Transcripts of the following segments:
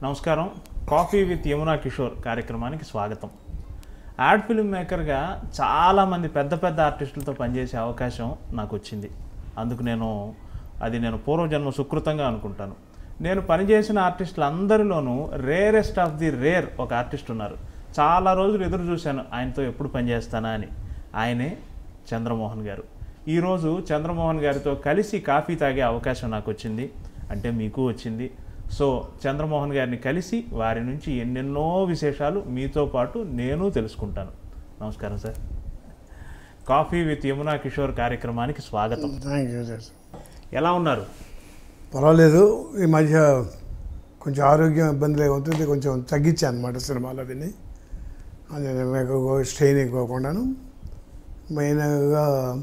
నమస్కారం coffee with Yamuna Kishore కార్యక్రమానికి స్వాగతం యాడ్ ఫిల్మ్ మేకర్గా చాలామంది పెద్ద పెద్ద ఆర్టిస్టులతో పనిచేసే అవకాశం నాకు వచ్చింది అందుకు నేను అది నేను పూర్వజన్మ సుకృతంగా అనుకుంటాను నేను పనిచేసిన ఆర్టిస్టులు అందరిలోనూ రేరెస్ట్ ఆఫ్ ది రేర్ ఒక ఆర్టిస్ట్ ఉన్నారు చాలా రోజులు ఎదురు చూశాను ఆయనతో ఎప్పుడు పనిచేస్తానా అని ఆయనే చంద్రమోహన్ గారు ఈరోజు చంద్రమోహన్ గారితో కలిసి కాఫీ తాగే అవకాశం నాకు వచ్చింది అంటే మీకు వచ్చింది సో చంద్రమోహన్ గారిని కలిసి వారి నుంచి ఎన్నెన్నో విశేషాలు మీతో పాటు నేను తెలుసుకుంటాను నమస్కారం sir coffee with Yamuna Kishore కార్యక్రమానికి స్వాగతం థ్యాంక్ యూ సార్ ఎలా ఉన్నారు పర్వాలేదు ఈ మధ్య కొంచెం ఆరోగ్యం ఇబ్బందులు అవుతుంది కొంచెం తగ్గించాను అనమాట సినిమాలు అవన్నీ అది మీకు స్ట్రెయిన్ ఎక్కువకుండాను మెయిన్గా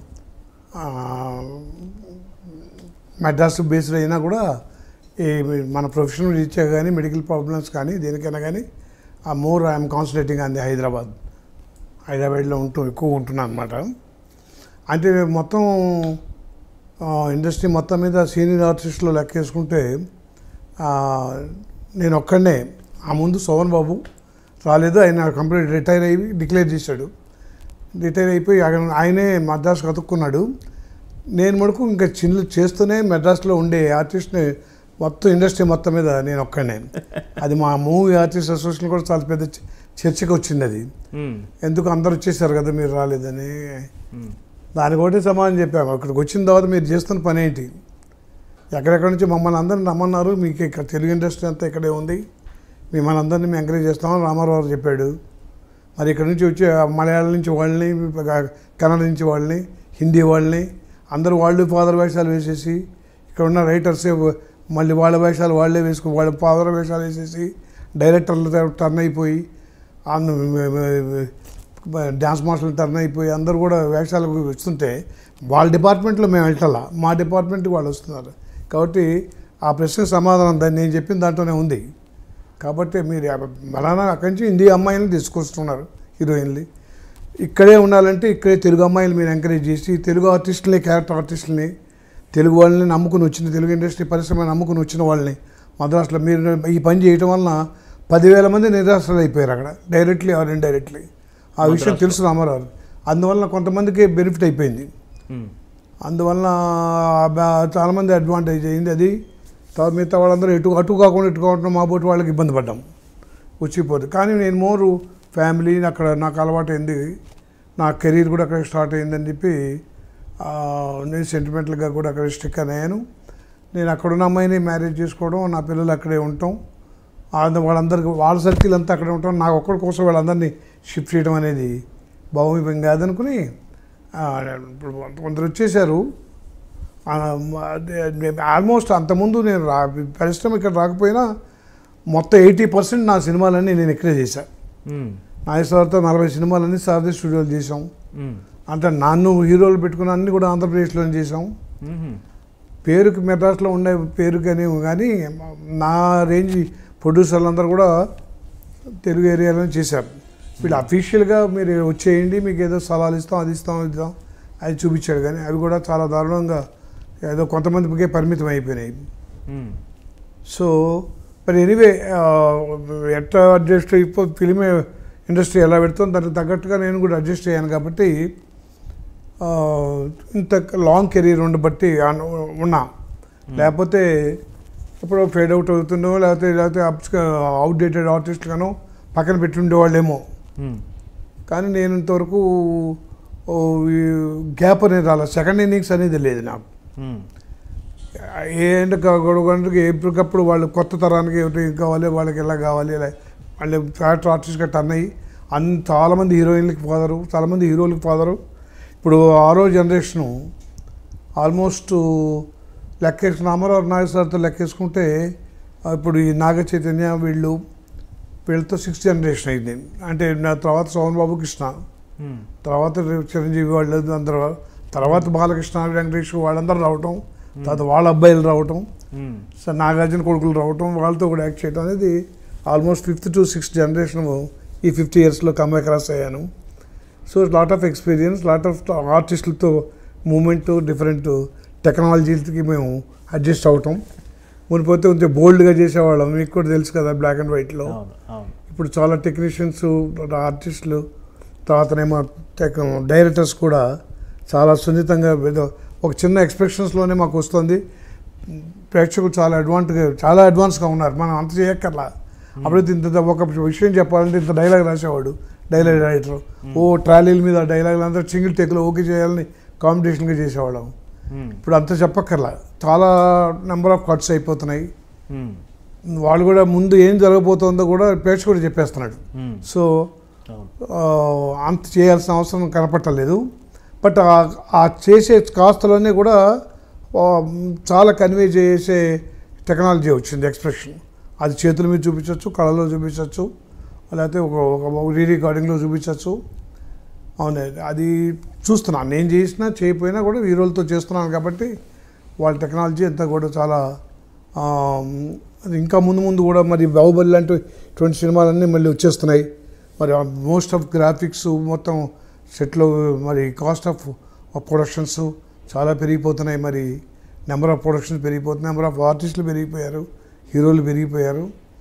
మెడ్రాస్ బేస్డ్ అయినా కూడా ఈ మన ప్రొఫెషనల్ రీత్యా కానీ మెడికల్ ప్రాబ్లమ్స్ కానీ దేనికైనా కానీ ఆ మోర్ ఐఎమ్ కాన్సన్ట్రేటింగ్ అంది హైదరాబాద్ హైదరాబాద్లో ఉంటూ ఎక్కువ ఉంటున్నాను అనమాట అంటే మొత్తం ఆ, ఇండస్ట్రీ మొత్తం మీద సీనియర్ ఆర్టిస్టులు లెక్కేసుకుంటే ఆ, నేను ఒక్కడనే ఆ ముందు సోమన్ బాబు రాలేదు ఆయన కంప్లీట్ రిటైర్ అయ్యి డిక్లేర్ చేశాడు రిటైర్ అయిపోయి ఆయన- ఆయనే మద్రాసు కతుక్కున్నాడు నేను మటుకు ఇంకా చిన్న చేస్తూనే మెడ్రాస్లో ఉండే ఆర్టిస్ట్ని మొత్తం ఇండస్ట్రీ మొత్తం మీద నేను ఒక్కడనే అది మా మూవీ ఆర్టిస్ట్ అసోసియేషన్ కూడా చాలా పెద్ద చ- చర్చకి వచ్చింది అది మ్మ్. ఎందుకు అందరు వచ్చేసారు కదా మీరు రాలేదని మ్మ్. దానికి ఒకటి సమాధానం చెప్పాము అక్కడికి వచ్చిన తర్వాత మీరు చేస్తున్న పని ఏంటి ఎక్కడెక్కడి నుంచి మమ్మల్ని అందరిని రమ్మన్నారు మీకు ఇక్కడ తెలుగు ఇండస్ట్రీ అంతా ఇక్కడే ఉంది మిమ్మల్ని అందరినీ మేము ఎంకరేజ్ చేస్తామని రామారావు గారు చెప్పాడు మరి ఇక్కడ నుంచి వచ్చే మలయాళం నుంచి వాళ్ళని కన్నడ నుంచి వాళ్ళని హిందీ వాళ్ళని అందరూ వాళ్ళు ఫాదర్ వేషాలు వేసేసి ఇక్కడ ఉన్న రైటర్సే మళ్ళీ వాళ్ళ వేషాలు వాళ్ళే వేసుకుని వాళ్ళ ఫాదర్ వేషాలు వేసేసి డైరెక్టర్లు టర్న్ అయిపోయి డ్యాన్స్ మాస్టర్లు టర్న్ అయిపోయి అందరూ కూడా వేషాలకు వస్తుంటే వాళ్ళ డిపార్ట్మెంట్లో మేము వెళ్ళాల మా డిపార్ట్మెంట్కి వాళ్ళు వస్తున్నారు కాబట్టి ఆ ప్రశ్నకు సమాధానం దాన్ని నేను చెప్పిన దాంట్లోనే ఉంది కాబట్టి మీరు మలానా అక్కడి నుంచి హిందీ అమ్మాయిలను తీసుకొస్తున్నారు హీరోయిన్లు ఇక్కడే ఉండాలంటే ఇక్కడే తెలుగు అమ్మాయిలు మీరు ఎంకరేజ్ చేసి తెలుగు ఆర్టిస్టులని క్యారెక్టర్ ఆర్టిస్టులని తెలుగు వాళ్ళని నమ్ముకుని వచ్చిన తెలుగు ఇండస్ట్రీ పరిశ్రమ నమ్ముకుని వచ్చిన వాళ్ళని మద్రాసులో మీరు ఈ పని చేయటం వలన పదివేల మంది నిరాశలు అయిపోయారు అక్కడ డైరెక్ట్లీ ఆర్ ఇండైరెక్ట్లీ ఆ విషయం మద్రాసులో. తెలుసు రామారావు అందువలన కొంతమందికి బెనిఫిట్ అయిపోయింది మ్మ్. అందువలన ఆ బా- చాలామంది అడ్వాంటేజ్ అయింది అది తర్వాత మిగతా వాళ్ళందరూ ఎటు అటు కాకుండా ఇటు కాకుండా మా బోటి వాళ్ళకి ఇబ్బంది పడ్డాం వచ్చిపోతుంది కానీ నేను మోరు ఫ్యామిలీ అక్కడ నాకు అలవాటు అయింది నా కెరీర్ కూడా అక్కడ స్టార్ట్ అయిందని చెప్పి ఆ, నేను సెంటిమెంటల్గా కూడా అక్కడ స్టిక్ అయ్యాను నేను అక్కడున్న అమ్మాయిని మ్యారేజ్ చేసుకోవడం నా పిల్లలు అక్కడే ఉండటం ఆ- వాళ్ళందరికీ వాళ్ళ సర్కిల్ అంతా అక్కడే ఉండటం నాకు ఒక్కడి కోసం వాళ్ళందరినీ షిఫ్ట్ చేయడం అనేది భావమిపం కాదనుకుని ఆ, ఇప్పుడు కొందరు వచ్చేసారు ఆల్మోస్ట్ అంతకుముందు నేను రా పరిశ్రమ ఇక్కడ రాకపోయినా మొత్తం ఎయిటీ పర్సెంట్ నా సినిమాలన్నీ నేను ఇక్కడే చేశాను మ్మ్. నాగేశ్వరతో నలభై సినిమాలన్నీ సారథి స్టూడియోలు చేసాం మ్మ్. అంటే నన్ను హీరోలు పెట్టుకున్న అన్ని కూడా ఆంధ్రప్రదేశ్లోనే చేసాం మ్మ్. పేరుకి మెడ్రాస్లో ఉండే పేరుకి అని కానీ నా రేంజ్ ప్రొడ్యూసర్లు అందరూ కూడా తెలుగు ఏరియాలో చేశారు వీళ్ళు అఫీషియల్గా మీరు వచ్చేయండి మీకు ఏదో సలహాలు ఇస్తాం అది ఇస్తాం ఇది ఇస్తాం అది చూపించాడు కానీ అవి కూడా చాలా దారుణంగా ఏదో కొంతమందికే పరిమితం అయిపోయినాయి మ్మ్. సో మరి ఎనీవే ఎట్లా అడ్జస్ట్ అయిపో ఫిలిం ఇండస్ట్రీ ఎలా పెడుతుందో దానికి తగ్గట్టుగా నేను కూడా అడ్జస్ట్ అయ్యాను కాబట్టి ఆ, ఇంత లాంగ్ కెరీర్ ఉండబట్టి అను- ఉన్నా లేకపోతే ఇప్పుడు ఫేడ్ అవుట్ అవుతుండో లేకపోతే లేకపోతే అవుట్డేటెడ్ ఆర్టిస్ట్గానో పక్కన పెట్టి ఉండేవాళ్ళేమో మ్మ్. కానీ నేను ఇంతవరకు గ్యాప్ అనేది రాలేదు సెకండ్ ఇన్నింగ్స్ అనేది లేదు నాకు మ్మ్. ఏంటి గొడవకి ఎప్పటికప్పుడు వాళ్ళు కొత్త తరానికి ఏమిటి కావాలి వాళ్ళకి ఎలా కావాలి ఇలా వాళ్ళు ఫ్యాక్టర్ ఆర్టిస్ట్గా టర్న్ అయ్యి అన్ చాలామంది హీరోయిన్లకి ఫాదరు చాలామంది హీరోలకి ఫాదరు ఇప్పుడు ఆరో జనరేషను ఆల్మోస్ట్ లెక్కేసుకున్న అమరావతి నాగేశ్వరతో లెక్కేసుకుంటే ఆ, ఇప్పుడు ఈ నాగ చైతన్య వీళ్ళు వీళ్ళతో సిక్స్త్ జనరేషన్ అయింది అంటే నా తర్వాత సోమన్ బాబు కృష్ణ మ్మ్. తర్వాత చిరంజీవి వాళ్ళు అందరూ తర్వాత బాలకృష్ణ వెంకటేష్ వాళ్ళందరూ రావటం తర్వాత వాళ్ళ అబ్బాయిలు రావటం మ్మ్. సో నాగార్జున కొడుకులు రావటం వాళ్ళతో కూడా యాక్ట్ చేయడం అనేది almost fifth to sixth generation ఈ ఫిఫ్టీ ఇయర్స్లో కమ్ అక్రాస్ అయ్యాను so lot of experience lot of ఆర్టిస్టులతో మూమెంట్ డిఫరెంట్ టెక్నాలజీలకి మేము అడ్జస్ట్ అవటం మునిపోతే కొంచెం బోల్డ్గా చేసేవాళ్ళం మీకు కూడా తెలుసు కదా బ్లాక్ అండ్ వైట్లో అవును అవును ఇప్పుడు చాలా టెక్నీషియన్స్ ఆర్టిస్టులు తర్వాతనేమో టెక్ డైరెక్టర్స్ కూడా చాలా సున్నితంగా ఏదో ఒక చిన్న ఎక్స్ప్రెషన్స్లోనే మాకు వస్తుంది ప్రేక్షకులు చాలా అడ్వాన్స్గా చాలా అడ్వాన్స్గా ఉన్నారు మనం అంత చేయక్కర్లా అప్పుడైతే ఇంత ఒక విషయం చెప్పాలంటే ఇంత డైలాగ్ రాసేవాడు డైలాగ్ రైటర్ ఓ ట్రాలీల మీద డైలాగులు అంతా సింగిల్ టేక్లో ఓకే చేయాలని కాంపిటీషన్గా చేసేవాళ్ళం ఉమ్, ఇప్పుడు అంత చెప్పక్కర్లా చాలా నెంబర్ ఆఫ్ కట్స్ అయిపోతున్నాయి ఉమ్, వాళ్ళు కూడా ముందు ఏం జరగబోతుందో కూడా ప్రేక్షకుడు చెప్పేస్తున్నాడు ఉమ్, సో అవును ఆ, అంత చేయాల్సిన అవసరం కనపట్టలేదు బట్ ఆ- ఆ చేసే కాస్తలోనే కూడా ఆ, చాలా కన్వే చేసే టెక్నాలజీ వచ్చింది ఎక్స్ప్రెషన్ అది చేతుల మీద చూపించవచ్చు కళలో చూపించవచ్చు లేకపోతే ఒక ఒక రీ రికార్డింగ్లో చూపించవచ్చు అవును అది చూస్తున్నాను నేను చేసినా చేయకపోయినా కూడా హీరోలతో చేస్తున్నాను కాబట్టి వాళ్ళ టెక్నాలజీ అంతా కూడా చాలా ఆ, అది ఇంకా ముందు ముందు కూడా మరి బాహుబలి లాంటి ఇటువంటి సినిమాలన్నీ మళ్ళీ వచ్చేస్తున్నాయి మరి మోస్ట్ ఆఫ్ గ్రాఫిక్స్ మొత్తం సెట్లో మరి కాస్ట్ ఆఫ్ ప్రొడక్షన్స్ చాలా పెరిగిపోతున్నాయి మరి నెంబర్ ఆఫ్ ప్రొడక్షన్స్ పెరిగిపోతున్నాయి నెంబర్ ఆఫ్ ఆర్టిస్టులు పెరిగిపోయారు హీరోలు పెరిగిపోయారు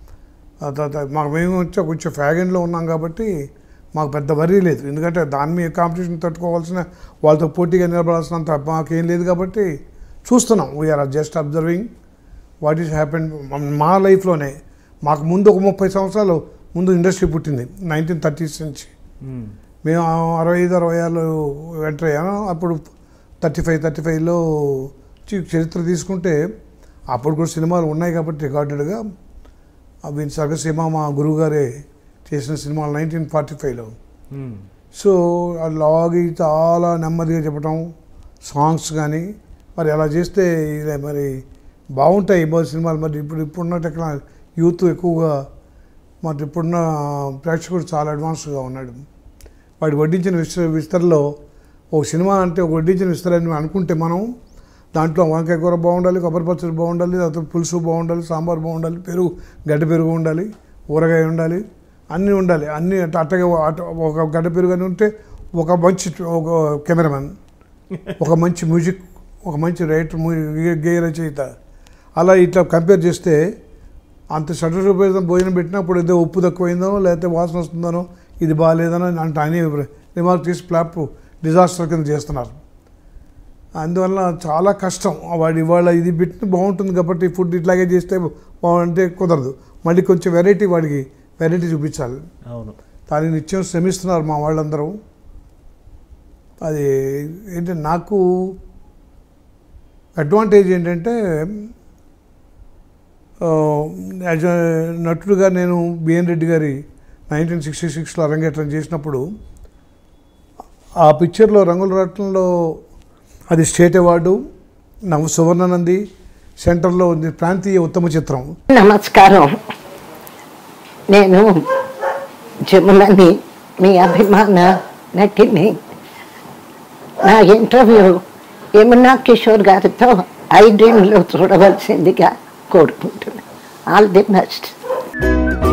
ఆ తర్వాత మాకు మేము వచ్చి కొంచెం ఫ్యాగన్లో ఉన్నాం కాబట్టి మాకు పెద్ద వరీ లేదు ఎందుకంటే దాని మీద కాంపిటీషన్ తట్టుకోవాల్సిన వాళ్ళతో పోటీగా నిలబడాల్సినంత మాకేం లేదు కాబట్టి చూస్తున్నాం we are just observing what is happen మా లైఫ్లోనే మాకు ముందు ఒక ముప్పై సంవత్సరాలు ముందు ఇండస్ట్రీ పుట్టింది నైన్టీన్ థర్టీస్ నుంచి ఉమ్, మేము అరవై ఐదు అరవై ఆరులో ఎంటర్ అయ్యాను అప్పుడు థర్టీ ఫైవ్ థర్టీ ఫైవ్లో చరిత్ర తీసుకుంటే అప్పుడు కూడా సినిమాలు ఉన్నాయి కాబట్టి రికార్డెడ్గా అవి సగసీమ మా గురువు గారే చేసిన సినిమాలు నైన్టీన్ ఫార్టీ ఫైవ్లో ఉమ్, సో ఆ లాగి చాలా నెమ్మదిగా చెప్పటం సాంగ్స్ కానీ మరి అలా చేస్తే ఇలా మరి బాగుంటాయి ఈ సినిమాలు మరి ఇప్పుడు ఇప్పుడున్న టెక్నాలజీ యూత్ ఎక్కువగా మరి ఇప్పుడున్న ప్రేక్షకుడు చాలా అడ్వాన్స్గా ఉన్నాడు వాడి వడ్డించిన విస్తర విస్తరలో ఒక సినిమా అంటే ఒక వడ్డించిన విస్తరని అనుకుంటే మనం దాంట్లో వంకాయ కూర బాగుండాలి కొబ్బరి పచ్చడి బాగుండాలి తర్వాత పులుసు బాగుండాలి సాంబార్ బాగుండాలి పెరుగు గడ్డ పెరుగు ఉండాలి ఊరగాయ ఉండాలి అన్నీ ఉండాలి అన్నీ అట్ట అట్టగా అట్ట- ఒక గడ్డ పెరుగు అని ఉంటే ఒక మంచి ఒక కెమెరామెన్ ఒక మంచి మ్యూజిక్ ఒక మంచి రైటర్ గేయ రచయిత అలా ఇట్లా కంపేర్ చేస్తే అంత షటర్ రూపాయలు భోజనం పెట్టినప్పుడు ఏదో ఉప్పు తక్కువైందో లేకపోతే వాసన వస్తుందనో ఇది బాగాలేదనో అంటే అని రిమార్క్ తీసి ఫ్లాప్ డిజాస్టర్ కింద చేస్తున్నారు అందువల్ల చాలా కష్టం వాడు ఇవాళ ఇది పెట్టిన బాగుంటుంది కాబట్టి ఫుడ్ ఇట్లాగే చేస్తే బాగుంటే కుదరదు మళ్ళీ కొంచెం వెరైటీ వాడికి వెరైటీ చూపించాలి అవును దానికి నిత్యం శ్రమిస్తున్నారు మా వాళ్ళందరూ అది ఏంటంటే నాకు అడ్వాంటేజ్ ఏంటంటే ఆ, యాజ్ a నటుడుగా నేను బిఎన్ రెడ్డి గారి నైన్టీన్ సిక్స్టీ సిక్స్లో అరంగేట్రం చేసినప్పుడు ఆ పిక్చర్లో రంగుల రత్నంలో అది స్టేట్ అవార్డు నవ సువర్ణనంది సెంటర్లో ఉంది ప్రాంతీయ ఉత్తమ చిత్రం నమస్కారం నేను జములని మీ అభిమాన నటిని నా ఇంటర్వ్యూ యమునా కిషోర్ గారితో ఐ డ్రీమ్లో చూడవలసిందిగా కోరుకుంటున్నాను ఆల్ ది బెస్ట్